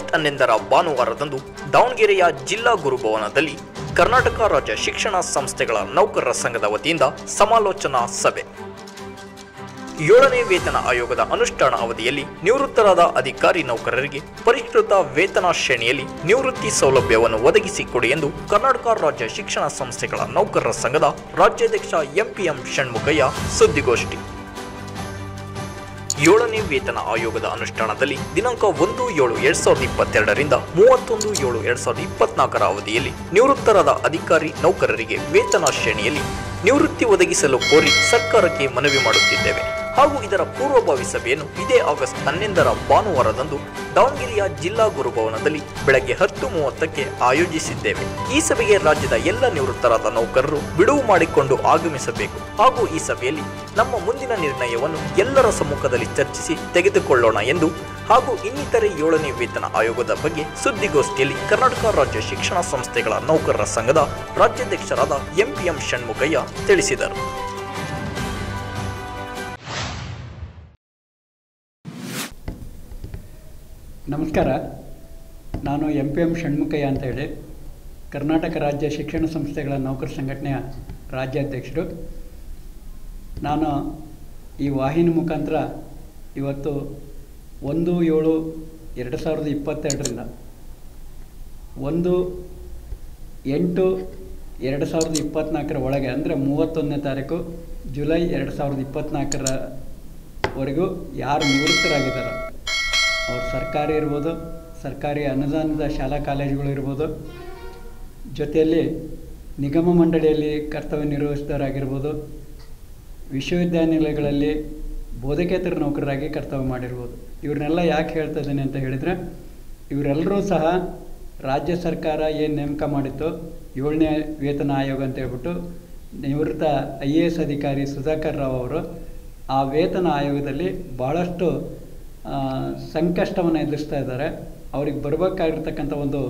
August ಹನ್ನೊಂದರ ಭಾನುವಾರದಂದು ದಾವಣಗೆರೆಯ ಜಿಲ್ಲಾ ಗುರುಭವನದಲ್ಲಿ ಕರ್ನಾಟಕ ರಾಜ್ಯ ಶಿಕ್ಷಣ ಸಂಸ್ಥೆಗಳ ನೌಕರರ ಸಂಘದ ವತಿಯಿಂದ ಸಮಾಲೋಚನಾ ಸಭೆ ಏಳನೇ ವೇತನ ಆಯೋಗದ ಅನುಷ್ಠಾನ ಅವಧಿಯಲ್ಲಿ ನಿವೃತ್ತರಾದ ಅಧಿಕಾರಿ ನೌಕರರಿಗೆ ಪರಿಷ್ಕೃತ ವೇತನ ಶ್ರೇಣಿಯಲ್ಲಿ ನಿವೃತ್ತಿ ಸೌಲಭ್ಯವನ್ನು ಒದಗಿಸಿಕೊಡಿ ಎಂದು ಕರ್ನಾಟಕ ರಾಜ್ಯ ಶಿಕ್ಷಣ ಸಂಸ್ಥೆಗಳ ನೌಕರರ ಸಂಘದ ರಾಜ್ಯಾಧ್ಯಕ್ಷ ಎಂಪಿಎಂ ಷಣ್ಮುಖಯ್ಯ ಸುದ್ದಿಗೋಷ್ಠಿ ಏಳನೇ ವೇತನ ಆಯೋಗದ ಅನುಷ್ಠಾನದಲ್ಲಿ ದಿನಾಂಕ ಒಂದು ಏಳು ಎರಡ್ ಸಾವಿರದ ಇಪ್ಪತ್ತೆರಡರಿಂದ ಮೂವತ್ತೊಂದು ಏಳು ಎರಡ್ ಸಾವಿರದ ಇಪ್ಪತ್ನಾಲ್ಕರ ಅವಧಿಯಲ್ಲಿ ನಿವೃತ್ತರಾದ ಅಧಿಕಾರಿ ನೌಕರರಿಗೆ ವೇತನ ಶ್ರೇಣಿಯಲ್ಲಿ ನಿವೃತ್ತಿ ಒದಗಿಸಲು ಕೋರಿ ಸರ್ಕಾರಕ್ಕೆ ಮನವಿ ಮಾಡುತ್ತಿದ್ದೇವೆ ಹಾಗೂ ಇದರ ಪೂರ್ವಭಾವಿ ಸಭೆಯನ್ನು ಇದೇ ಆಗಸ್ಟ್ ಹನ್ನೊಂದರ ಭಾನುವಾರದಂದು ದಾವಣಗೆರೆಯ ಜಿಲ್ಲಾ ಗುರುಭವನದಲ್ಲಿ ಬೆಳಗ್ಗೆ ಹತ್ತು ಮೂವತ್ತಕ್ಕೆ ಆಯೋಜಿಸಿದ್ದೇವೆ ಈ ಸಭೆಗೆ ರಾಜ್ಯದ ಎಲ್ಲ ನಿವೃತ್ತರಾದ ನೌಕರರು ಬಿಡುವು ಮಾಡಿಕೊಂಡು ಆಗಮಿಸಬೇಕು ಹಾಗೂ ಈ ಸಭೆಯಲ್ಲಿ ನಮ್ಮ ಮುಂದಿನ ನಿರ್ಣಯವನ್ನು ಎಲ್ಲರ ಸಮ್ಮುಖದಲ್ಲಿ ಚರ್ಚಿಸಿ ತೆಗೆದುಕೊಳ್ಳೋಣ ಎಂದು ಹಾಗೂ ಇನ್ನಿತರೆ ಏಳನೇ ವೇತನ ಆಯೋಗದ ಬಗ್ಗೆ ಸುದ್ದಿಗೋಷ್ಠಿಯಲ್ಲಿ ಕರ್ನಾಟಕ ರಾಜ್ಯ ಶಿಕ್ಷಣ ಸಂಸ್ಥೆಗಳ ನೌಕರರ ಸಂಘದ ರಾಜ್ಯಾಧ್ಯಕ್ಷರಾದ ಎಂಪಿಎಂ ಷಣ್ಮುಖಯ್ಯ ತಿಳಿಸಿದರು ನಮಸ್ಕಾರ ನಾನು ಎಂ ಪಿ ಎಂ ಷಣ್ಮುಖಯ್ಯ ಅಂತ ಹೇಳಿ ಕರ್ನಾಟಕ ರಾಜ್ಯ ಶಿಕ್ಷಣ ಸಂಸ್ಥೆಗಳ ನೌಕರ ಸಂಘಟನೆಯ ರಾಜ್ಯಾಧ್ಯಕ್ಷರು ನಾನು ಈ ವಾಹಿನಿ ಮುಖಾಂತರ ಇವತ್ತು ಒಂದು ಏಳು ಎರಡು ಸಾವಿರದ ಇಪ್ಪತ್ತೆರಡರಿಂದ ಒಂದು ಎಂಟು ಎರಡು ಸಾವಿರದ ಇಪ್ಪತ್ತ್ನಾಲ್ಕರ ಒಳಗೆ ಅಂದರೆ ಮೂವತ್ತೊಂದನೇ ತಾರೀಕು ಜುಲೈ ಎರಡು ಸಾವಿರದ ಇಪ್ಪತ್ತ್ನಾಲ್ಕರವರೆಗೂ ಯಾರು ನಿವೃತ್ತರಾಗಿದ್ದಾರೆ ಅವ್ರು ಸರ್ಕಾರಿ ಇರ್ಬೋದು ಸರ್ಕಾರಿ ಅನುದಾನದ ಶಾಲಾ ಕಾಲೇಜುಗಳು ಇರ್ಬೋದು ಜೊತೆಯಲ್ಲಿ ನಿಗಮ ಮಂಡಳಿಯಲ್ಲಿ ಕರ್ತವ್ಯ ನಿರ್ವಹಿಸಿದವರಾಗಿರ್ಬೋದು ವಿಶ್ವವಿದ್ಯಾನಿಲಯಗಳಲ್ಲಿ ಬೋಧಕೇತರ ನೌಕರರಾಗಿ ಕರ್ತವ್ಯ ಮಾಡಿರ್ಬೋದು ಇವ್ರನ್ನೆಲ್ಲ ಯಾಕೆ ಹೇಳ್ತಾ ಇದ್ದೀನಿ ಅಂತ ಹೇಳಿದರೆ ಇವರೆಲ್ಲರೂ ಸಹ ರಾಜ್ಯ ಸರ್ಕಾರ ಏನು ನೇಮಕ ಮಾಡಿತ್ತು ಏಳನೇ ವೇತನ ಆಯೋಗ ಅಂತ ಹೇಳ್ಬಿಟ್ಟು ನಿವೃತ್ತ ಐ ಎ ಎಸ್ ಅಧಿಕಾರಿ ಸುಧಾಕರ್ ರಾವ್ ಅವರು ಆ ವೇತನ ಆಯೋಗದಲ್ಲಿ ಭಾಳಷ್ಟು ಆ, ಸಂಕಷ್ಟವನ್ನು ಎದುರಿಸ್ತಾ ಇದ್ದಾರೆ ಅವ್ರಿಗೆ ಬರಬೇಕಾಗಿರ್ತಕ್ಕಂಥ ಒಂದು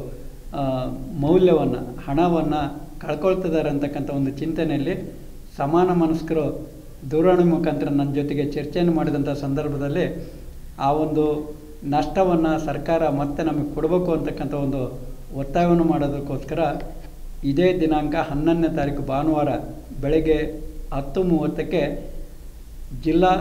ಮೌಲ್ಯವನ್ನು ಹಣವನ್ನು ಕಳ್ಕೊಳ್ತಿದ್ದಾರೆ ಅಂತಕ್ಕಂಥ ಒಂದು ಚಿಂತನೆಯಲ್ಲಿ ಸಮಾನ ಮನಸ್ಕರು ದೂರವಾಣಿ ಮುಖಾಂತರ ನನ್ನ ಜೊತೆಗೆ ಚರ್ಚೆಯನ್ನು ಮಾಡಿದಂಥ ಸಂದರ್ಭದಲ್ಲಿ ಆ ಒಂದು ನಷ್ಟವನ್ನು ಸರ್ಕಾರ ಮತ್ತೆ ನಮಗೆ ಕೊಡಬೇಕು ಅಂತಕ್ಕಂಥ ಒಂದು ಒತ್ತಾಯವನ್ನು ಮಾಡೋದಕ್ಕೋಸ್ಕರ ಇದೇ ದಿನಾಂಕ ಹನ್ನೊಂದನೇ ತಾರೀಕು ಭಾನುವಾರ ಬೆಳಗ್ಗೆ ಹತ್ತು ಮೂವತ್ತಕ್ಕೆ ಜಿಲ್ಲಾ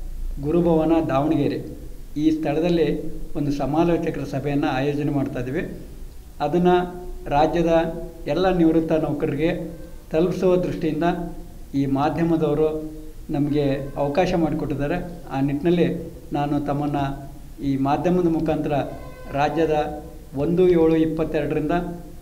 ಗುರುಭವನ ದಾವಣಗೆರೆ ಈ ಸ್ಥಳದಲ್ಲಿ ಒಂದು ಸಮಾಲೋಚಕರ ಸಭೆಯನ್ನು ಆಯೋಜನೆ ಮಾಡ್ತಾ ಇದ್ದೀವಿ ಅದನ್ನು ರಾಜ್ಯದ ಎಲ್ಲ ನಿವೃತ್ತ ನೌಕರರಿಗೆ ತಲುಪಿಸುವ ದೃಷ್ಟಿಯಿಂದ ಈ ಮಾಧ್ಯಮದವರು ನಮಗೆ ಅವಕಾಶ ಮಾಡಿಕೊಟ್ಟಿದ್ದಾರೆ ಆ ನಿಟ್ಟಿನಲ್ಲಿ ನಾನು ತಮ್ಮನ್ನು ಈ ಮಾಧ್ಯಮದ ಮುಖಾಂತರ ರಾಜ್ಯದ ಒಂದು ಏಳು ಇಪ್ಪತ್ತೆರಡರಿಂದ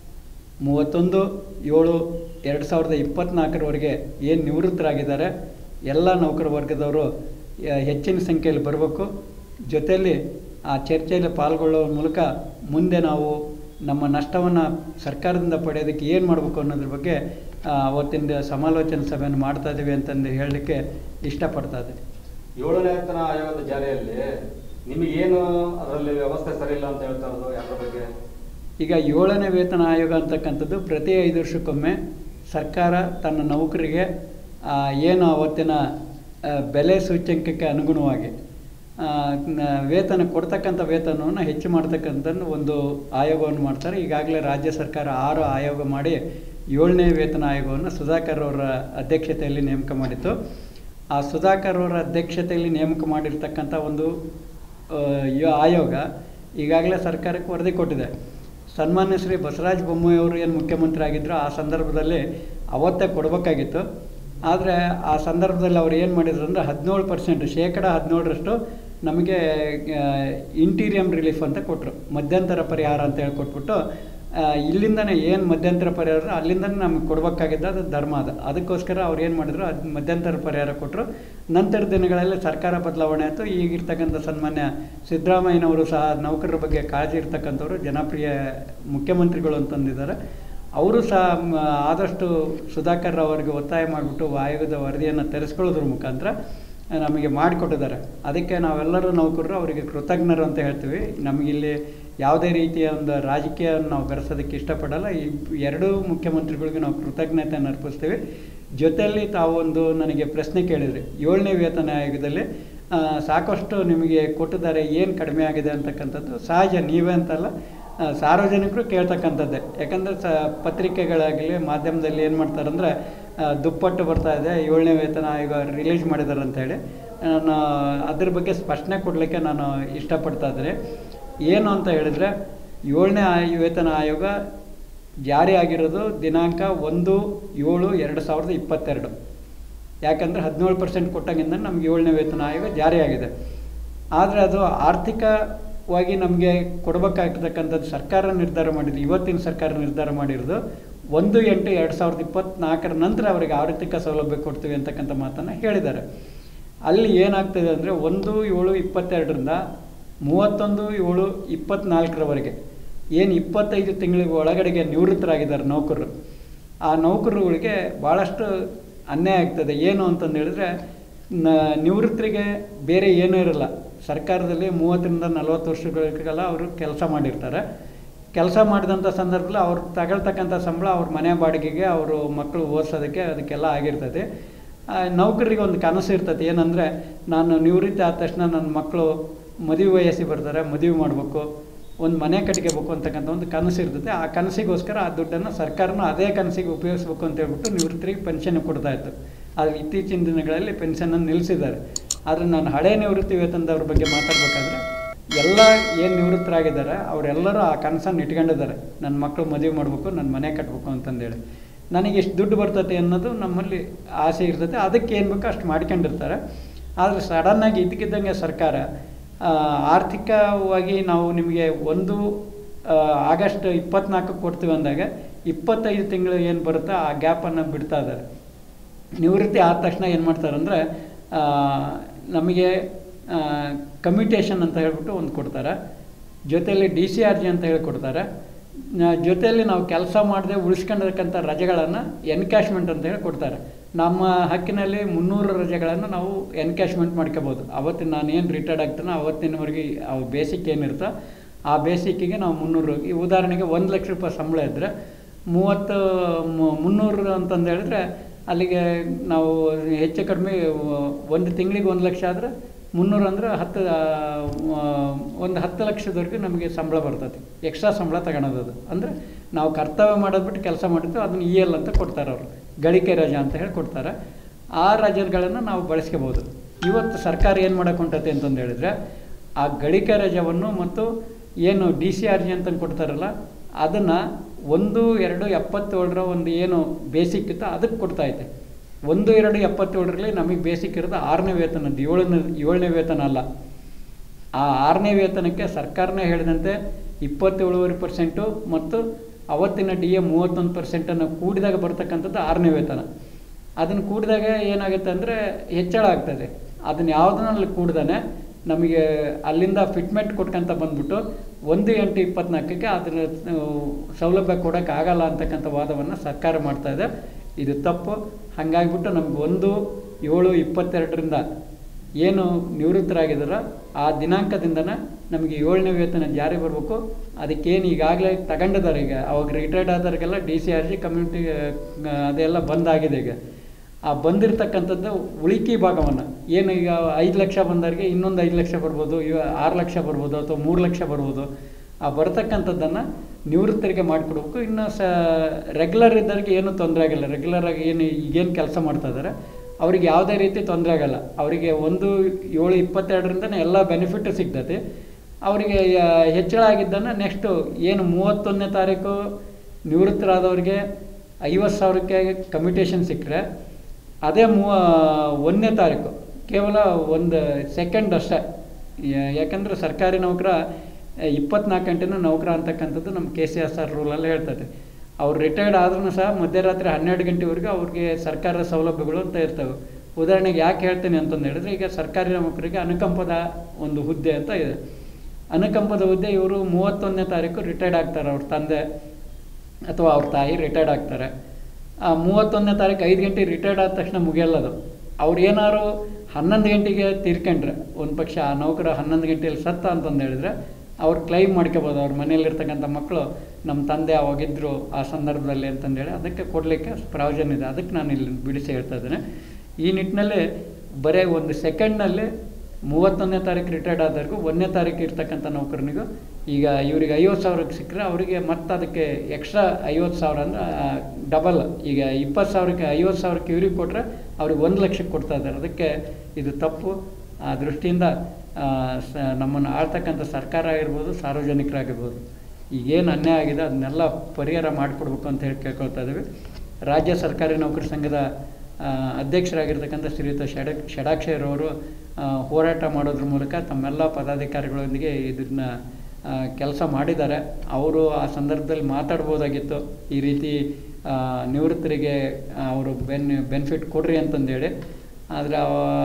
ಮೂವತ್ತೊಂದು ಏಳು ಎರಡು ಸಾವಿರದ ಇಪ್ಪತ್ತ್ನಾಲ್ಕರವರೆಗೆ ಏನು ನಿವೃತ್ತರಾಗಿದ್ದಾರೆ ಎಲ್ಲ ನೌಕರ ವರ್ಗದವರು ಯ- ಹೆಚ್ಚಿನ ಸಂಖ್ಯೆಯಲ್ಲಿ ಬರಬೇಕು ಜೊತೆಯಲ್ಲಿ ಆ ಚರ್ಚೆಯಲ್ಲಿ ಪಾಲ್ಗೊಳ್ಳುವ ಮೂಲಕ ಮುಂದೆ ನಾವು ನಮ್ಮ ನಷ್ಟವನ್ನು ಸರ್ಕಾರದಿಂದ ಪಡೆಯೋದಕ್ಕೆ ಏನು ಮಾಡಬೇಕು ಅನ್ನೋದ್ರ ಬಗ್ಗೆ ಆ, ಅವತ್ತಿನ ಸಮಾಲೋಚನೆ ಸಭೆಯನ್ನು ಮಾಡ್ತಾ ಇದ್ದೀವಿ ಅಂತಂದು ಹೇಳಲಿಕ್ಕೆ ಇಷ್ಟಪಡ್ತಾ ಇದ್ದೀನಿ ಏಳನೇ ವೇತನ ಆಯೋಗದ ಜಾರಿಯಲ್ಲಿ ನಿಮಗೇನು ಅದರಲ್ಲಿ ವ್ಯವಸ್ಥೆ ಸರಿ ಇಲ್ಲ ಅಂತ ಹೇಳ್ತಾ ಇರೋದು ಯಾರ ಬಗ್ಗೆ ಈಗ ಏಳನೇ ವೇತನ ಆಯೋಗ ಅಂತಕ್ಕಂಥದ್ದು ಪ್ರತಿ ಐದು ವರ್ಷಕ್ಕೊಮ್ಮೆ ಸರ್ಕಾರ ತನ್ನ ನೌಕರಿಗೆ ಆ, ಏನು ಅವತ್ತಿನ ಆ, ಬೆಲೆ ಸೂಚ್ಯಂಕಕ್ಕೆ ಅನುಗುಣವಾಗಿ ಆ, ನ- ವೇತನ ಕೊಡ್ತಕ್ಕಂಥ ವೇತನವನ್ನು ಹೆಚ್ಚು ಮಾಡ್ತಕ್ಕಂಥ ಒಂದು ಆಯೋಗವನ್ನು ಮಾಡ್ತಾರೆ ಈಗಾಗಲೇ ರಾಜ್ಯ ಸರ್ಕಾರ ಆರು ಆಯೋಗ ಮಾಡಿ ಏಳನೇ ವೇತನ ಆಯೋಗವನ್ನು ಸುಧಾಕರ್ ಅವರ ಅಧ್ಯಕ್ಷತೆಯಲ್ಲಿ ನೇಮಕ ಮಾಡಿತ್ತು ಆ ಸುಧಾಕರ್ ಅವರ ಅಧ್ಯಕ್ಷತೆಯಲ್ಲಿ ನೇಮಕ ಮಾಡಿರ್ತಕ್ಕಂಥ ಒಂದು ಆ, ಯ- ಆಯೋಗ ಈಗಾಗಲೇ ಸರ್ಕಾರಕ್ಕೆ ವರದಿ ಕೊಟ್ಟಿದೆ ಸನ್ಮಾನ್ಯ ಶ್ರೀ ಬಸವರಾಜ ಬೊಮ್ಮಾಯಿ ಅವರು ಏನು ಮುಖ್ಯಮಂತ್ರಿ ಆಗಿದ್ದರು ಆ ಸಂದರ್ಭದಲ್ಲಿ ಅವತ್ತೇ ಕೊಡಬೇಕಾಗಿತ್ತು ಆದರೆ ಆ ಸಂದರ್ಭದಲ್ಲಿ ಅವ್ರು ಏನು ಮಾಡಿದ್ರು ಅಂದರೆ ಹದಿನೇಳು ಪರ್ಸೆಂಟ್ ಶೇಕಡ ಹದಿನೇಳರಷ್ಟು ನಮಗೆ ಇಂಟೀರಿಯಮ್ ರಿಲೀಫ್ ಅಂತ ಕೊಟ್ಟರು ಮಧ್ಯಂತರ ಪರಿಹಾರ ಅಂತ ಹೇಳಿ ಕೊಟ್ಬಿಟ್ಟು ಆ, ಇಲ್ಲಿಂದನೇ ಏನು ಮಧ್ಯಂತರ ಪರಿಹಾರ ಅಲ್ಲಿಂದನೇ ನಮಗೆ ಕೊಡಬೇಕಾಗಿದ್ದ ಅದು ಧರ್ಮ ಅದು ಅದಕ್ಕೋಸ್ಕರ ಅವ್ರು ಏನು ಮಾಡಿದ್ರು ಅದು ಮಧ್ಯಂತರ ಪರಿಹಾರ ಕೊಟ್ಟರು ನಂತರ ದಿನಗಳಲ್ಲಿ ಸರ್ಕಾರ ಬದಲಾವಣೆ ಆಯಿತು ಈಗಿರ್ತಕ್ಕಂಥ ಸನ್ಮಾನ್ಯ ಸಿದ್ದರಾಮಯ್ಯನವರು ಸಹ ನೌಕರರ ಬಗ್ಗೆ ಕಾಳಜಿ ಇರ್ತಕ್ಕಂಥವ್ರು ಜನಪ್ರಿಯ ಮುಖ್ಯಮಂತ್ರಿಗಳು ಅಂತಂದಿದ್ದಾರೆ ಅವರು ಸಹ ಮ, ಆದಷ್ಟು ಸುಧಾಕರ್ ಅವರಿಗೆ ಒತ್ತಾಯ ಮಾಡಿಬಿಟ್ಟು ಆಯೋಗದ ವರದಿಯನ್ನು ತರಿಸ್ಕೊಳ್ಳೋದ್ರ ಮುಖಾಂತರ ನಮಗೆ ಮಾಡಿಕೊಟ್ಟಿದ್ದಾರೆ ಅದಕ್ಕೆ ನಾವೆಲ್ಲರೂ ನೌಕರರು ಅವರಿಗೆ ಕೃತಜ್ಞರು ಅಂತ ಹೇಳ್ತೀವಿ ನಮಗಿಲ್ಲಿ ಯಾವುದೇ ರೀತಿಯ ಒಂದು ರಾಜಕೀಯವನ್ನು ನಾವು ಬೆರೆಸೋದಕ್ಕೆ ಇಷ್ಟಪಡಲ್ಲ ಈ ಎರಡೂ ಮುಖ್ಯಮಂತ್ರಿಗಳಿಗೆ ನಾವು ಕೃತಜ್ಞತೆಯನ್ನು ಅರ್ಪಿಸ್ತೀವಿ ಜೊತೆಯಲ್ಲಿ ತಾವು ಒಂದು ನನಗೆ ಪ್ರಶ್ನೆ ಕೇಳಿದ್ರಿ ಏಳನೇ ವೇತನ ಆಯೋಗದಲ್ಲಿ ಆ, ಸಾಕಷ್ಟು ನಿಮಗೆ ಕೊಟ್ಟಿದ್ದಾರೆ ಏನು ಕಡಿಮೆ ಆಗಿದೆ ಅಂತಕ್ಕಂಥದ್ದು ಸಹಜ ನೀವೇ ಅಂತಲ್ಲ ಆ, ಸಾರ್ವಜನಿಕರು ಕೇಳ್ತಕ್ಕಂಥದ್ದೇ ಯಾಕಂದರೆ ಸ ಪತ್ರಿಕೆಗಳಾಗಲಿ ಮಾಧ್ಯಮದಲ್ಲಿ ಏನು ಮಾಡ್ತಾರಂದ್ರೆ ಆ, ದುಪ್ಪಟ್ಟು ಬರ್ತಾ ಇದೆ ಏಳನೇ ವೇತನ ಆಯೋಗ ರಿಲೀಸ್ ಮಾಡಿದ್ದಾರೆ ಅಂತೇಳಿ ನಾನು ಅದ್ರ ಬಗ್ಗೆ ಸ್ಪಷ್ಟನೆ ಕೊಡಲಿಕ್ಕೆ ನಾನು ಇಷ್ಟಪಡ್ತಾ ಇದ್ದೀನಿ ಏನು ಅಂತ ಹೇಳಿದರೆ ಏಳನೇ ಆಯ್ ವೇತನ ಆಯೋಗ ಜಾರಿ ಆಗಿರೋದು ದಿನಾಂಕ ಒಂದು ಏಳು ಎರಡು ಸಾವಿರದ ಇಪ್ಪತ್ತೆರಡು ಯಾಕಂದರೆ ಹದಿನೇಳು ಪರ್ಸೆಂಟ್ ಕೊಟ್ಟಂಗಿಂದ ನಮ್ಗೆ ಏಳನೇ ವೇತನ ಆಯೋಗ ಜಾರಿಯಾಗಿದೆ ಆದರೆ ಅದು ಆರ್ಥಿಕವಾಗಿ ನಮಗೆ ಕೊಡಬೇಕಾಗಿರ್ತಕ್ಕಂಥದ್ದು ಸರ್ಕಾರ ನಿರ್ಧಾರ ಮಾಡಿದ್ದು ಇವತ್ತಿನ ಸರ್ಕಾರ ನಿರ್ಧಾರ ಮಾಡಿರೋದು ಒಂದು ಎಂಟು ಎರಡು ಸಾವಿರದ ಇಪ್ಪತ್ತ್ನಾಲ್ಕರ ನಂತರ ಅವರಿಗೆ ಆರ್ಥಿಕ ಸೌಲಭ್ಯ ಕೊಡ್ತೀವಿ ಅಂತಕ್ಕಂಥ ಮಾತನ್ನು ಹೇಳಿದ್ದಾರೆ ಅಲ್ಲಿ ಏನಾಗ್ತದೆ ಅಂದರೆ ಒಂದು ಏಳು ಇಪ್ಪತ್ತೆರಡರಿಂದ ಮೂವತ್ತೊಂದು ಏಳು ಇಪ್ಪತ್ತ್ನಾಲ್ಕರವರೆಗೆ ಏನು ಇಪ್ಪತ್ತೈದು ತಿಂಗಳಿಗೆ ಒಳಗಡೆಗೆ ನಿವೃತ್ತರಾಗಿದ್ದಾರೆ ನೌಕರರು ಆ ನೌಕರರುಗಳಿಗೆ ಭಾಳಷ್ಟು ಅನ್ಯಾಯ ಆಗ್ತದೆ ಏನು ಅಂತಂದು ಹೇಳಿದ್ರೆ ನ ನಿವೃತ್ತರಿಗೆ ಬೇರೆ ಏನೂ ಇರಲ್ಲ ಸರ್ಕಾರದಲ್ಲಿ ಮೂವತ್ತರಿಂದ ನಲವತ್ತು ವರ್ಷಗಳಿಗೆಲ್ಲ ಅವರು ಕೆಲಸ ಮಾಡಿರ್ತಾರೆ ಕೆಲಸ ಮಾಡಿದಂಥ ಸಂದರ್ಭದಲ್ಲಿ ಅವ್ರು ತಗೊಳ್ತಕ್ಕಂಥ ಸಂಬಳ ಅವ್ರ ಮನೆ ಬಾಡಿಗೆಗೆ ಅವರು ಮಕ್ಕಳು ಓದಿಸೋದಕ್ಕೆ ಅದಕ್ಕೆಲ್ಲ ಆಗಿರ್ತದೆ ಆ, ನೌಕರರಿಗೆ ಒಂದು ಕನಸು ಇರ್ತದೆ ಏನಂದರೆ ನಾನು ನಿವೃತ್ತಿ ಆದ ತಕ್ಷಣ ನನ್ನ ಮಕ್ಕಳು ಮದುವೆ ವಯಸ್ಸಿಗೆ ಬರ್ತಾರೆ ಮದುವೆ ಮಾಡಬೇಕು ಒಂದು ಮನೆ ಕಟ್ಕೋಬೇಕು ಅಂತಕ್ಕಂಥ ಒಂದು ಕನಸು ಇರ್ತದೆ ಆ ಕನಸಿಗೋಸ್ಕರ ಆ ದುಡ್ಡನ್ನು ಸರ್ಕಾರನೂ ಅದೇ ಕನಸಿಗೆ ಉಪಯೋಗಿಸ್ಬೇಕು ಅಂತ ಹೇಳ್ಬಿಟ್ಟು ನಿವೃತ್ತರಿಗೆ ಪೆನ್ಷನ್ ಕೊಡ್ತಾ ಇತ್ತು ಆದರೆ ಇತ್ತೀಚಿನ ದಿನಗಳಲ್ಲಿ ಪೆನ್ಷನನ್ನು ನಿಲ್ಲಿಸಿದ್ದಾರೆ ಆದರೆ ನಾನು ಹಳೆ ನಿವೃತ್ತಿ ವೇತನದವ್ರ ಬಗ್ಗೆ ಮಾತಾಡಬೇಕಾದ್ರೆ ಎಲ್ಲ ಏನು ನಿವೃತ್ತರಾಗಿದ್ದಾರೆ ಅವರೆಲ್ಲರೂ ಆ ಕನಸನ್ನು ಇಟ್ಕೊಂಡಿದ್ದಾರೆ ನನ್ನ ಮಕ್ಕಳು ಮದುವೆ ಮಾಡಬೇಕು ನನ್ನ ಮನೆ ಕಟ್ಟಬೇಕು ಅಂತಂದೇಳಿ ನನಗೆ ಎಷ್ಟು ದುಡ್ಡು ಬರ್ತೈತೆ ಅನ್ನೋದು ನಮ್ಮಲ್ಲಿ ಆಸೆ ಇರ್ತೈತೆ ಅದಕ್ಕೆ ಏನು ಬೇಕೋ ಅಷ್ಟು ಮಾಡ್ಕೊಂಡಿರ್ತಾರೆ ಆದರೆ ಸಡನ್ನಾಗಿ ಇದ್ದಕ್ಕಿದ್ದಂಗೆ ಸರ್ಕಾರ ಆ, ಆರ್ಥಿಕವಾಗಿ ನಾವು ನಿಮಗೆ ಒಂದು ಆ, ಆಗಸ್ಟ್ ಇಪ್ಪತ್ನಾಲ್ಕಕ್ಕೆ ಕೊಡ್ತೀವಿ ಅಂದಾಗ ಇಪ್ಪತ್ತೈದು ತಿಂಗಳು ಏನು ಬರುತ್ತೋ ಆ ಗ್ಯಾಪನ್ನು ಬಿಡ್ತಾ ಇದ್ದಾರೆ ನಿವೃತ್ತಿ ಆದ ತಕ್ಷಣ ಏನು ಮಾಡ್ತಾರಂದರೆ ನಮಗೆ ಕಮ್ಯುಟೇಷನ್ ಅಂತ ಹೇಳ್ಬಿಟ್ಟು ಒಂದು ಕೊಡ್ತಾರೆ ಜೊತೆಯಲ್ಲಿ ಡಿ ಸಿ ಆರ್ ಜಿ ಅಂತ ಹೇಳಿ ಕೊಡ್ತಾರೆ ನ- ಜೊತೆಯಲ್ಲಿ ನಾವು ಕೆಲಸ ಮಾಡದೆ ಉಳಿಸ್ಕೊಂಡಿರ್ತಕ್ಕಂಥ ರಜೆಗಳನ್ನು ಎನ್ಕ್ಯಾಶ್ಮೆಂಟ್ ಅಂತ ಹೇಳಿ ಕೊಡ್ತಾರೆ ನಮ್ಮ ಹಕ್ಕಿನಲ್ಲಿ ಮುನ್ನೂರು ರಜೆಗಳನ್ನು ನಾವು ಎನ್ಕ್ಯಾಶ್ಮೆಂಟ್ ಮಾಡ್ಕೋಬೋದು ಅವತ್ತಿನ ನಾನು ಏನು ರಿಟೈರ್ಡ್ ಆಗ್ತಾನೋ ಅವತ್ತಿನವರೆಗೆ ಅವು ಬೇಸಿಕ್ ಏನಿರುತ್ತೋ ಆ ಬೇಸಿಕ್ಕಿಗೆ ನಾವು ಮುನ್ನೂರು ಈ ಉದಾಹರಣೆಗೆ ಒಂದು ಲಕ್ಷ ರೂಪಾಯಿ ಸಂಬಳ ಇದ್ದರೆ ಮೂವತ್ತು ಮು- ಮುನ್ನೂರು ಅಂತಂದು ಹೇಳಿದ್ರೆ ಅಲ್ಲಿಗೆ ನಾವು ಹೆಚ್ಚು ಕಡಿಮೆ ಒಂದು ತಿಂಗಳಿಗೆ ಒಂದು ಲಕ್ಷ ಆದರೆ ಮುನ್ನೂರು ಅಂದ್ರೆ ಹತ್ತು ಆ, ಒಂದು ಹತ್ತು ಲಕ್ಷದವರೆಗೂ ನಮಗೆ ಸಂಬಳ ಬರ್ತದೆ ಎಕ್ಸ್ಟ್ರಾ ಸಂಬಳ ತಗೊಳೋದು ಅದು ಅಂದರೆ ನಾವು ಕರ್ತವ್ಯ ಮಾಡೋದು ಬಿಟ್ಟು ಕೆಲಸ ಮಾಡಿದ್ದು ಅದನ್ನು ಇ ಎಲ್ ಅಂತ ಕೊಡ್ತಾರೆ ಅವರು ಗಳಿಕೆ ರಜಾ ಅಂತ ಹೇಳಿ ಕೊಡ್ತಾರೆ ಆ ರಜೆಗಳನ್ನು ನಾವು ಬಳಸ್ಕೋಬೋದು ಇವತ್ತು ಸರ್ಕಾರ ಏನು ಮಾಡಕ್ಕೆ ಹೊಂಟತೆ ಅಂತಂದು ಹೇಳಿದ್ರೆ ಆ ಗಳಿಕೆ ರಜವನ್ನು ಮತ್ತು ಏನು ಡಿ ಸಿ ಆರ್ ಜಿ ಅಂತ ಕೊಡ್ತಾರಲ್ಲ ಅದನ್ನು ಒಂದು ಎರಡು ಎಪ್ಪತ್ತೇಳರ ಒಂದು ಏನು ಬೇಸಿಕ್ ಇತ್ತು ಅದಕ್ಕೆ ಕೊಡ್ತಾ ಐತೆ ಒಂದು ಎರಡು ಎಪ್ಪತ್ತೇಳರಲ್ಲಿ ನಮಗೆ ಬೇಸಿಕ್ ಇರೋದು ಆರನೇ ವೇತನದ್ದು ಏಳನೇ ಏಳನೇ ವೇತನ ಅಲ್ಲ ಆ ಆರನೇ ವೇತನಕ್ಕೆ ಸರ್ಕಾರನೇ ಹೇಳಿದಂತೆ ಇಪ್ಪತ್ತೇಳುವರೆ ಪರ್ಸೆಂಟು ಮತ್ತು ಅವತ್ತಿನ ಡಿ ಎ ಮೂವತ್ತೊಂದು ಪರ್ಸೆಂಟನ್ನು ಕೂಡಿದಾಗ ಬರ್ತಕ್ಕಂಥದ್ದು ಆರನೇ ವೇತನ ಅದನ್ನು ಕೂಡಿದಾಗ ಏನಾಗುತ್ತೆ ಅಂದರೆ ಹೆಚ್ಚಳ ಆಗ್ತದೆ ಅದನ್ನು ಯಾವುದನ್ನಲ್ಲಿ ಕೂಡ್ದಾನೆ ನಮಗೆ ಅಲ್ಲಿಂದ ಫಿಟ್ಮೆಂಟ್ ಕೊಟ್ಕೊಂತ ಬಂದ್ಬಿಟ್ಟು ಒಂದು ಎಂಟು ಇಪ್ಪತ್ನಾಲ್ಕಕ್ಕೆ ಅದನ್ನು ಸೌಲಭ್ಯ ಕೊಡೋಕೆ ಆಗಲ್ಲ ಅಂತಕ್ಕಂಥ ವಾದವನ್ನು ಸರ್ಕಾರ ಮಾಡ್ತಾ ಇದೆ ಇದು ತಪ್ಪು ಹಾಗಾಗಿಬಿಟ್ಟು ನಮ್ಗೆ ಒಂದು ಏಳು ಇಪ್ಪತ್ತೆರಡರಿಂದ ಏನು ನಿವೃತ್ತರಾಗಿದ್ದಾರೋ ಆ ದಿನಾಂಕದಿಂದನೇ ನಮಗೆ ಏಳನೇ ವೇತನ ಜಾರಿ ಬರಬೇಕು ಅದಕ್ಕೇನು ಈಗಾಗಲೇ ತಗೊಂಡಿದ್ದಾರೆ ಈಗ ಅವಾಗ ರಿಟೈರ್ಡ್ ಆದವ್ರಿಗೆಲ್ಲ D C R G community ಅದೆಲ್ಲ ಬಂದಾಗಿದೆ ಈಗ ಆ ಬಂದಿರತಕ್ಕಂಥದ್ದು ಉಳಿಕೆ ಭಾಗವನ್ನು ಏನು ಈಗ ಐದು ಲಕ್ಷ ಬಂದವರಿಗೆ ಇನ್ನೊಂದು ಐದು ಲಕ್ಷ ಬರ್ಬೋದು ಇವ ಆರು ಲಕ್ಷ ಬರ್ಬೋದು ಅಥವಾ ಮೂರು ಲಕ್ಷ ಬರ್ಬೋದು ಆ ಬರ್ತಕ್ಕಂಥದ್ದನ್ನು ನಿವೃತ್ತರಿಗೆ ಮಾಡಿಕೊಡ್ಬೇಕು ಇನ್ನು ಸ ರೆಗ್ಯುಲರ್ ಇದ್ದವ್ರಿಗೆ ಏನೂ ತೊಂದರೆ ಆಗಿಲ್ಲ ರೆಗ್ಯುಲರ್ ಆಗಿ ಏನು ಈಗೇನು ಕೆಲಸ ಮಾಡ್ತಾ ಇದ್ದಾರೆ ಅವ್ರಿಗೆ ಯಾವುದೇ ರೀತಿ ತೊಂದರೆ ಆಗಲ್ಲ ಅವರಿಗೆ ಒಂದು ಏಳು ಇಪ್ಪತ್ತೆರಡರಿಂದನೇ ಎಲ್ಲ ಬೆನಿಫಿಟ್ ಸಿಗ್ತದೆ ಅವರಿಗೆ ಹೆಚ್ಚಳ ಆಗಿದ್ದನ್ನು ನೆಕ್ಸ್ಟು ಏನು ಮೂವತ್ತೊಂದನೇ ತಾರೀಕು ನಿವೃತ್ತರಾದವ್ರಿಗೆ ಐವತ್ತು ಸಾವಿರಕ್ಕೆ ಕಮ್ಯುಟೇಷನ್ ಸಿಕ್ಕರೆ ಅದೇ ಮೂವ ಒಂದನೇ ತಾರೀಕು ಕೇವಲ ಒಂದು ಸೆಕೆಂಡ್ ಅಷ್ಟೇ ಯಾ- ಯಾಕಂದರೆ ಸರ್ಕಾರಿ ನೌಕರ ಇಪ್ಪತ್ನಾಲ್ಕು ಗಂಟೆನೂ ನೌಕರ ಅಂತಕ್ಕಂಥದ್ದು ನಮ್ಮ ಕೆ ಸಿ ಎಸ್ ಆರ್ ರೂಲಲ್ಲಿ ಹೇಳ್ತದೆ ಅವ್ರು ರಿಟೈರ್ಡ್ ಆದ್ರೂ ಸಹ ಮಧ್ಯರಾತ್ರಿ ಹನ್ನೆರಡು ಗಂಟೆವರೆಗೂ ಅವ್ರಿಗೆ ಸರ್ಕಾರದ ಸೌಲಭ್ಯಗಳು ಅಂತ ಇರ್ತವೆ ಉದಾಹರಣೆಗೆ ಯಾಕೆ ಹೇಳ್ತೀನಿ ಅಂತಂದು ಹೇಳಿದ್ರೆ ಈಗ ಸರ್ಕಾರಿ ನೌಕರಿಗೆ ಅನುಕಂಪದ ಒಂದು ಹುದ್ದೆ ಅಂತ ಇದೆ ಅನುಕಂಪದ ಹುದ್ದೆ ಇವರು ಮೂವತ್ತೊಂದನೇ ತಾರೀಕು ರಿಟೈರ್ಡ್ ಆಗ್ತಾರೆ ಅವ್ರ ತಂದೆ ಅಥವಾ ಅವ್ರ ತಾಯಿ ರಿಟೈರ್ಡ್ ಆಗ್ತಾರೆ ಆ ಮೂವತ್ತೊಂದನೇ ತಾರೀಕು ಐದು ಗಂಟೆ ರಿಟೈರ್ಡ್ ಆದ ತಕ್ಷಣ ಮುಗಿಯಲ್ಲ ಅದು ಅವ್ರು ಏನಾದ್ರು ಹನ್ನೊಂದು ಗಂಟೆಗೆ ತೀರ್ಕೊಂಡ್ರೆ ಒಂದು ಪಕ್ಷ ಆ ನೌಕರ ಹನ್ನೊಂದು ಗಂಟೆಯಲ್ಲಿ ಸತ್ತ ಅಂತಂದು ಹೇಳಿದ್ರೆ ಅವ್ರು ಕ್ಲೈಮ್ ಮಾಡ್ಕೋಬೋದು ಅವ್ರ ಮನೇಲಿರ್ತಕ್ಕಂಥ ಮಕ್ಕಳು ನಮ್ಮ ತಂದೆ ಅವಾಗಿದ್ದರು ಆ ಸಂದರ್ಭದಲ್ಲಿ ಅಂತಂದೇಳಿ ಅದಕ್ಕೆ ಕೊಡಲಿಕ್ಕೆ ಪ್ರಾವಿಷನ್ ಇದೆ ಅದಕ್ಕೆ ನಾನು ಇಲ್ಲಿ ಬಿಡಿಸಿ ಹೇಳ್ತಾ ಇದ್ದೇನೆ ಈ ನಿಟ್ಟಿನಲ್ಲಿ ಬರೀ ಒಂದು ಸೆಕೆಂಡ್ನಲ್ಲಿ ಮೂವತ್ತೊಂದನೇ ತಾರೀಕು ರಿಟೈರ್ಡ್ ಆದವ್ರಿಗೂ ಒಂದನೇ ತಾರೀಕು ಇರ್ತಕ್ಕಂಥ ನೌಕರನಿಗೂ ಈಗ ಇವ್ರಿಗೆ ಐವತ್ತು ಸಾವಿರಕ್ಕೆ ಸಿಕ್ಕರೆ ಅವರಿಗೆ ಮತ್ತೆ ಅದಕ್ಕೆ ಎಕ್ಸ್ಟ್ರಾ ಐವತ್ತು ಸಾವಿರ ಅಂದರೆ ಡಬಲ್ ಈಗ ಇಪ್ಪತ್ತು ಸಾವಿರಕ್ಕೆ ಐವತ್ತು ಸಾವಿರಕ್ಕೆ ಇವ್ರಿಗೆ ಕೊಟ್ಟರೆ ಅವ್ರಿಗೆ ಒಂದು ಲಕ್ಷಕ್ಕೆ ಕೊಡ್ತಾ ಇದ್ದಾರೆ ಅದಕ್ಕೆ ಇದು ತಪ್ಪು ಆ ದೃಷ್ಟಿಯಿಂದ ಆ, ಸ ನಮ್ಮನ್ನು ಆಳ್ತಕ್ಕಂಥ ಸರ್ಕಾರ ಆಗಿರ್ಬೋದು ಸಾರ್ವಜನಿಕರಾಗಿರ್ಬೋದು ಈಗೇನು ಅನ್ಯಾಯ ಆಗಿದೆ ಅದನ್ನೆಲ್ಲ ಪರಿಹಾರ ಮಾಡಿಕೊಡ್ಬೇಕು ಅಂತ ಹೇಳಿ ಕೇಳ್ಕೊಳ್ತಾ ಇದ್ದೀವಿ ರಾಜ್ಯ ಸರ್ಕಾರಿ ನೌಕರ ಸಂಘದ ಆ, ಅಧ್ಯಕ್ಷರಾಗಿರ್ತಕ್ಕಂಥ ಶ್ರೀಯುತ ಷಡ ಷಡಾಕ್ಷರವರು ಹೋರಾಟ ಮಾಡೋದ್ರ ಮೂಲಕ ತಮ್ಮೆಲ್ಲ ಪದಾಧಿಕಾರಿಗಳೊಂದಿಗೆ ಇದನ್ನ ಕೆಲಸ ಮಾಡಿದ್ದಾರೆ ಅವರು ಆ ಸಂದರ್ಭದಲ್ಲಿ ಮಾತಾಡ್ಬೋದಾಗಿತ್ತು ಈ ರೀತಿ ಆ, ನಿವೃತ್ತರಿಗೆ ಅವರು ಬೆನ್ ಬೆನಿಫಿಟ್ ಕೊಡ್ರಿ ಅಂತಂದೇಳಿ ಆದರೆ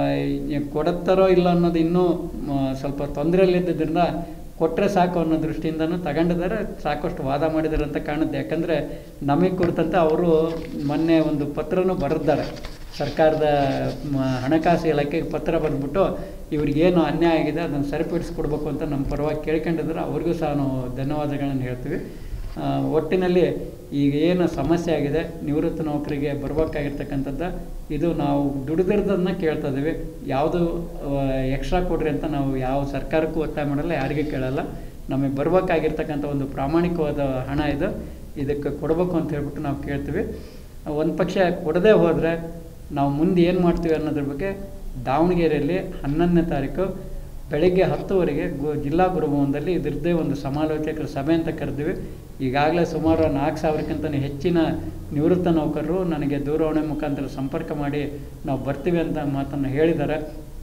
ಕೊಡುತ್ತಾರೋ ಇಲ್ಲ ಅನ್ನೋದು ಇನ್ನೂ ಮ, ಸ್ವಲ್ಪ ತೊಂದರೆಯಲ್ಲಿದ್ದರಿಂದ ಕೊಟ್ಟರೆ ಸಾಕು ಅನ್ನೋ ದೃಷ್ಟಿಯಿಂದನೂ ತಗೊಂಡಿದ್ದಾರೆ ಸಾಕಷ್ಟು ವಾದ ಮಾಡಿದ್ದಾರೆ ಅಂತ ಕಾಣುತ್ತೆ ಯಾಕಂದರೆ ನಮಗೆ ಕುರಿತಂತೆ ಅವರು ಮೊನ್ನೆ ಒಂದು ಪತ್ರನೂ ಬರೆದಿದ್ದಾರೆ ಸರ್ಕಾರದ ಮ, ಹಣಕಾಸು ಇಲಾಖೆಗೆ ಪತ್ರ ಬರೆದ್ಬಿಟ್ಟು ಇವ್ರಿಗೇನು ಅನ್ಯಾಯ ಆಗಿದೆ ಅದನ್ನು ಸರಿಪಡಿಸ್ಕೊಡ್ಬೇಕು ಅಂತ ನಮ್ಮ ಪರವಾಗಿ ಕೇಳ್ಕೊಂಡಿದ್ದಾರೆ ಅವ್ರಿಗೂ ಸಹ ನಾವು ಧನ್ಯವಾದಗಳನ್ನು ಹೇಳ್ತೀವಿ ಆ, ಒಟ್ಟಿನಲ್ಲಿ ಈಗ ಏನು ಸಮಸ್ಯೆ ಆಗಿದೆ ನಿವೃತ್ತ ನೌಕರಿಗೆ ಬರಬೇಕಾಗಿರ್ತಕ್ಕಂಥದ್ದು ಇದು ನಾವು ದುಡಿದಿರೋದನ್ನ ಕೇಳ್ತಾ ಇದ್ದೀವಿ ಯಾವುದು ಎಕ್ಸ್ಟ್ರಾ ಕೊಡ್ರಿ ಅಂತ ನಾವು ಯಾವ ಸರ್ಕಾರಕ್ಕೂ ಒತ್ತಾಯ ಮಾಡಲ್ಲ ಯಾರಿಗೂ ಕೇಳಲ್ಲ ನಮಗೆ ಬರಬೇಕಾಗಿರ್ತಕ್ಕಂಥ ಒಂದು ಪ್ರಾಮಾಣಿಕವಾದ ಹಣ ಇದು ಇದಕ್ಕೆ ಕೊಡಬೇಕು ಅಂತ ಹೇಳ್ಬಿಟ್ಟು ನಾವು ಕೇಳ್ತೀವಿ ಒಂದು ಪಕ್ಷ ಕೊಡದೇ ಹೋದರೆ ನಾವು ಮುಂದೆ ಏನು ಮಾಡ್ತೀವಿ ಅನ್ನೋದ್ರ ಬಗ್ಗೆ ದಾವಣಗೆರೆಯಲ್ಲಿ ಹನ್ನೊಂದನೇ ತಾರೀಕು ಬೆಳಗ್ಗೆ ಹತ್ತುವರೆಗೆ ಗು ಜಿಲ್ಲಾ ಗುರುಭವನದಲ್ಲಿ ಇದ್ರದ್ದೇ ಒಂದು ಸಮಾಲೋಚಕರ ಸಭೆ ಅಂತ ಕರೆದಿವಿ ಈಗಾಗಲೇ ಸುಮಾರು ನಾಲ್ಕು ಸಾವಿರಕ್ಕಿಂತ ಹೆಚ್ಚಿನ ನಿವೃತ್ತ ನೌಕರರು ನನಗೆ ದೂರವಾಣಿ ಮುಖಾಂತರ ಸಂಪರ್ಕ ಮಾಡಿ ನಾವು ಬರ್ತೀವಿ ಅಂತ ಮಾತನ್ನು ಹೇಳಿದ್ದಾರೆ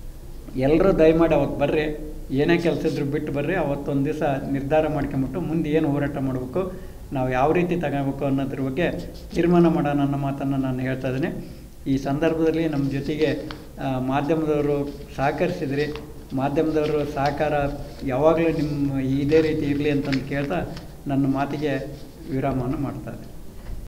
ಎಲ್ಲರೂ ದಯಮಾಡಿ ಅವತ್ತು ಬರ್ರಿ ಏನೇ ಕೆಲಸ ಇದ್ರೂ ಬಿಟ್ಟು ಬರ್ರಿ ಅವತ್ತೊಂದು ದಿವಸ ನಿರ್ಧಾರ ಮಾಡ್ಕೊಂಬಿಟ್ಟು ಮುಂದೆ ಏನು ಹೋರಾಟ ಮಾಡಬೇಕು ನಾವು ಯಾವ ರೀತಿ ತಗೋಬೇಕು ಅನ್ನೋದ್ರ ಬಗ್ಗೆ ತೀರ್ಮಾನ ಮಾಡೋಣ ಅನ್ನೋ ಮಾತನ್ನು ನಾನು ಹೇಳ್ತಾ ಇದ್ದೀನಿ ಈ ಸಂದರ್ಭದಲ್ಲಿ ನಮ್ಮ ಜೊತೆಗೆ ಆ, ಮಾಧ್ಯಮದವರು ಸಹಕರಿಸಿದ್ರಿ ಮಾಧ್ಯಮದವರು ಸಹಕಾರ ಯಾವಾಗಲೂ ನಿಮ್ಮ ಇದೇ ರೀತಿ ಇರಲಿ ಅಂತಂದು ಕೇಳ್ತಾ ನನ್ನ ಮಾತಿಗೆ ವಿರಾಮವನ್ನು ಮಾಡ್ತಾ ಇದ್ದೀನಿ